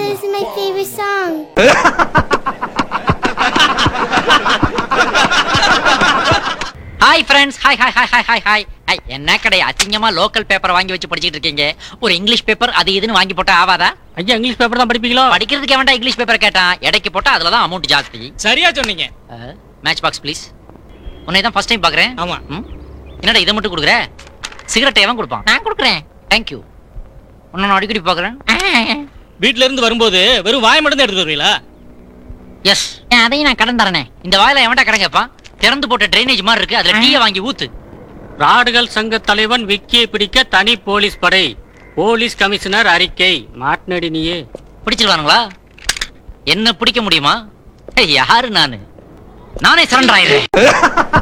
is my favorite song. Hi friends hi hi hi hi hi hi hi என்ன கடை அசிங்கமா local paper வாங்கி வச்சு படிச்சிட்டு இருக்கீங்க ஒரு இங்கிலீஷ் பேப்பர் அது இதுன்னு வாங்கி போட்டா ஆவாதா ஐயா இங்கிலீஷ் பேப்பர் தான் படிப்பீங்களோ படிக்கிறதுக்கு வேண்டாம் இங்கிலீஷ் பேப்பர் கேட்டான் எடைக்கு போட்டா அதுல தான் அமௌண்ட் ஜாஸ்தி சரியா சொன்னீங்க மேட்ச் பாக்ஸ் ப்ளீஸ் உன்னை தான் ஃபர்ஸ்ட் டைம் பார்க்குறேன் ஆமா ம்? என்னடா இதை மட்டும் கொடுக்குற சிகரெட் எவன் கொடுப்பான் நான் கொடுக்குறேன் தேங்க்யூ உன்னை நான் அடிக்கடி பார்க்குறேன் வீட்ல இருந்து வரும்போது வெறும் வாய் மட்டும் தான் எடுத்து வருவீங்களா எஸ் அதையும் நான் கடன் தரேனே இந்த வாயில எவன்டா கடன் கேட்பான் திறந்து போட்ட ட்ரைனேஜ் மாதிரி இருக்கு அதுல டீயை வாங்கி ஊத்து ராடுகள் சங்க தலைவன் விக்கியை பிடிக்க தனி போலீஸ் படை போலீஸ் கமிஷனர் அறிக்கை மாட்டினடி நீயே பிடிச்சிருவானுங்களா என்ன பிடிக்க முடியுமா ஏய், யாரு நானு நானே சரண்டர் ஆயிடுறேன்